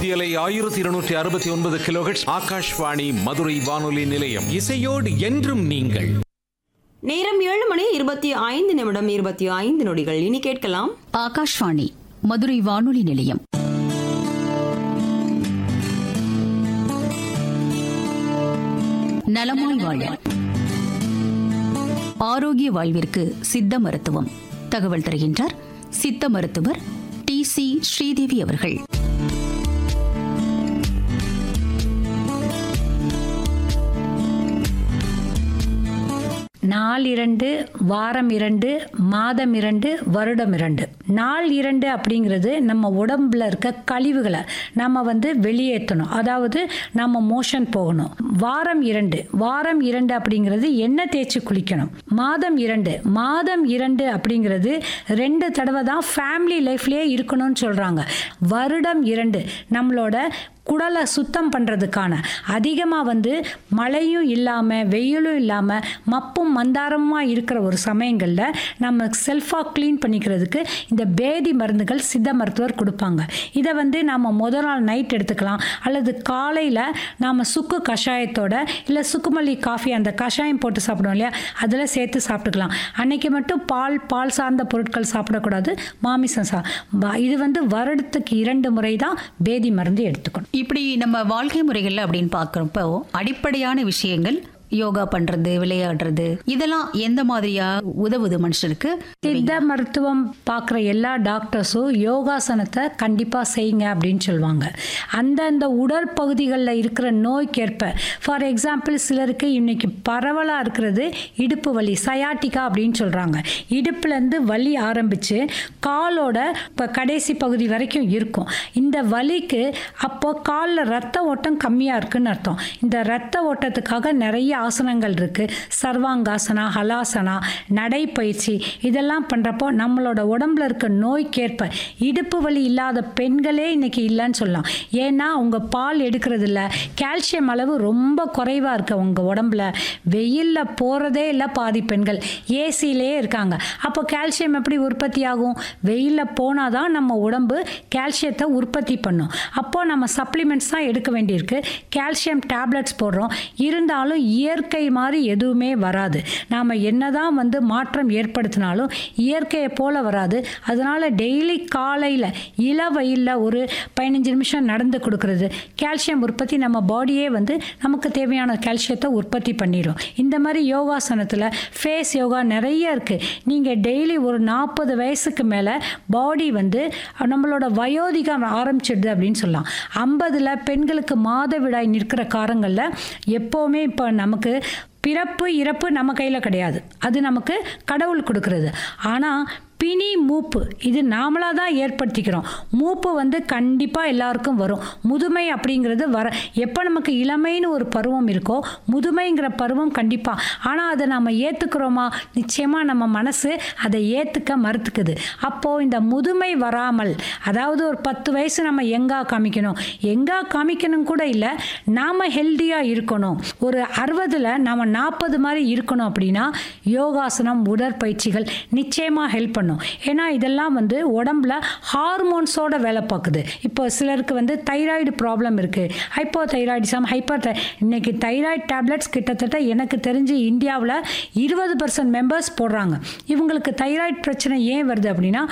மத்தியலை ஆயிரத்தி இருநூற்றி அறுபத்தி ஒன்பது கிலோஹெட்ஸ் ஆகாஷ்வாணி மதுரை வானொலி நிலையம் இசையோடு என்றும் நீங்கள் நேரம் ஏழு மணி இருபத்தி ஐந்து நிமிடம் இருபத்தி ஐந்து நொடிகள் இனி கேட்கலாம் ஆகாஷ்வாணி மதுரை வானொலி நிலையம் நலமாய் வாழ ஆரோக்கிய வாழ்விற்கு சித்த மருத்துவம் தகவல் தருகின்றார் சித்த மருத்துவர் டி சி ஸ்ரீதேவி அவர்கள் நாள் இரண்டு வாரம் இரண்டு மாதம் இரண்டு வருடம் இரண்டு நாள் இரண்டு அப்படிங்கிறது நம்ம உடம்புல இருக்க கழிவுகளை நம்ம வந்து வெளியேற்றணும் அதாவது நம்ம மோஷன் போகணும் வாரம் இரண்டு வாரம் இரண்டு அப்படிங்கிறது எண்ணெய் தேய்ச்சி குளிக்கணும் மாதம் இரண்டு மாதம் இரண்டு அப்படிங்கிறது ரெண்டு தடவை தான் ஃபேமிலி லைஃப்லேயே இருக்கணும்னு சொல்கிறாங்க வருடம் இரண்டு நம்மளோட குடலை சுத்தம் பண்ணுறதுக்கான அதிகமாக வந்து மழையும் இல்லாமல் வெயிலும் இல்லாமல் மப்பும் மந்தாரமாக இருக்கிற ஒரு சமயங்களில் நம்ம செல்ஃபாக க்ளீன் பண்ணிக்கிறதுக்கு இந்த பேதி மருந்துகள் சித்த மருத்துவர் கொடுப்பாங்க இதை வந்து நம்ம முதல் நாள் நைட் எடுத்துக்கலாம் அல்லது காலையில் நாம் சுக்கு கஷாயத்தோட இல்லை சுக்குமல்லி காஃபி அந்த கஷாயம் போட்டு சாப்பிடுவோம் இல்லையா அதில் சேர்த்து சாப்பிட்டுக்கலாம் அன்னைக்கு மட்டும் பால் பால் சார்ந்த பொருட்கள் சாப்பிடக்கூடாது மாமிசம் சா வ- இது வந்து வருடத்துக்கு இரண்டு முறை தான் பேதி மருந்து எடுத்துக்கணும் இப்படி நம்ம வாழ்க்கை முறைகள்ல அப்படின்னு பார்க்குறப்போ அடிப்படையான விஷயங்கள் யோகா பண்றது விளையாடுறது இதெல்லாம் எந்த மாதிரியா உதவுது மனுஷனுக்கு சித்த மருத்துவம் பார்க்குற எல்லா டாக்டர்ஸும் யோகாசனத்தை கண்டிப்பாக செய்யுங்க அப்படின்னு சொல்லுவாங்க அந்தந்த உடற்பகுதிகளில் இருக்கிற நோய்க்கேற்ப ஃபார் எக்ஸாம்பிள் சிலருக்கு இன்னைக்கு பரவலாக இருக்கிறது இடுப்பு வலி சயாட்டிக்கா அப்படின்னு சொல்கிறாங்க இடுப்புலேருந்து வலி ஆரம்பித்து காலோட இப்போ கடைசி பகுதி வரைக்கும் இருக்கும் இந்த வலிக்கு அப்போ காலில் ரத்த ஓட்டம் கம்மியாக இருக்குன்னு அர்த்தம் இந்த ரத்த ஓட்டத்துக்காக நிறைய ஆசனங்கள் இருக்குது சர்வாங்காசனா ஹலாசனா நடைப்பயிற்சி இதெல்லாம் பண்ணுறப்போ நம்மளோட உடம்புல இருக்க நோய்க்கேற்ப இடுப்பு வலி இல்லாத பெண்களே இன்னைக்கு இல்லைன்னு சொல்லலாம் ஏன்னா அவங்க பால் எடுக்கிறது இல்லை கால்சியம் அளவு ரொம்ப குறைவாக இருக்கு அவங்க உடம்புல வெயிலில் போகிறதே இல்லை பாதி பெண்கள் ஏசியிலே இருக்காங்க அப்போ கால்சியம் எப்படி உற்பத்தி ஆகும் வெயிலில் போனால் தான் நம்ம உடம்பு கால்சியத்தை உற்பத்தி பண்ணும் அப்போ நம்ம சப்ளிமெண்ட்ஸ் தான் எடுக்க வேண்டியிருக்கு கால்சியம் டேப்லெட்ஸ் போடுறோம் இருந்தாலும் இயற்கை மாதிரி எதுவுமே வராது நாம் என்னதான் வந்து மாற்றம் ஏற்படுத்தினாலும் இயற்கையை போல வராது அதனால டெய்லி காலையில் இள வெயிலில் ஒரு பதினஞ்சு நிமிஷம் நடந்து கொடுக்கறது கால்சியம் உற்பத்தி நம்ம பாடியே வந்து நமக்கு தேவையான கால்சியத்தை உற்பத்தி பண்ணிடும் இந்த மாதிரி யோகாசனத்தில் ஃபேஸ் யோகா நிறைய இருக்குது நீங்கள் டெய்லி ஒரு நாற்பது வயசுக்கு மேலே பாடி வந்து நம்மளோட வயோதிகம் ஆரம்பிச்சிடுது அப்படின்னு சொல்லலாம் ஐம்பதில் பெண்களுக்கு மாதவிடாய் நிற்கிற காரங்களில் எப்போவுமே இப்போ நமக்கு பிறப்பு இறப்பு நம்ம கையில் கிடையாது அது நமக்கு கடவுள் கொடுக்கறது ஆனால் பிணி மூப்பு இது நாமளாக தான் ஏற்படுத்திக்கிறோம் மூப்பு வந்து கண்டிப்பாக எல்லாருக்கும் வரும் முதுமை அப்படிங்கிறது வர எப்போ நமக்கு இளமைன்னு ஒரு பருவம் இருக்கோ முதுமைங்கிற பருவம் கண்டிப்பாக ஆனால் அதை நம்ம ஏற்றுக்கிறோமா நிச்சயமாக நம்ம மனசு அதை ஏற்றுக்க மறுத்துக்குது அப்போது இந்த முதுமை வராமல் அதாவது ஒரு பத்து வயசு நம்ம எங்கா காமிக்கணும் எங்கா காமிக்கணும் கூட இல்லை நாம் ஹெல்த்தியாக இருக்கணும் ஒரு அறுபதில் நம்ம நாற்பது மாதிரி இருக்கணும் அப்படின்னா யோகாசனம் உடற்பயிற்சிகள் நிச்சயமாக ஹெல்ப் பண்ணும் ஏன்னா இதெல்லாம் வந்து உடம்புல ஹார்மோன்ஸோட வேலை பார்க்குது இப்போ சிலருக்கு வந்து தைராய்டு ப்ராப்ளம் இருக்குது ஹைப்போ தைராய்டிசம் ஹைப்பர் இன்னைக்கு தைராய்டு டேப்லெட்ஸ் கிட்டத்தட்ட எனக்கு தெரிஞ்சு இந்தியாவில் இருபது பர்சன்ட் மெம்பர்ஸ் போடுறாங்க இவங்களுக்கு தைராய்டு பிரச்சனை ஏன் வருது அப்படின்னா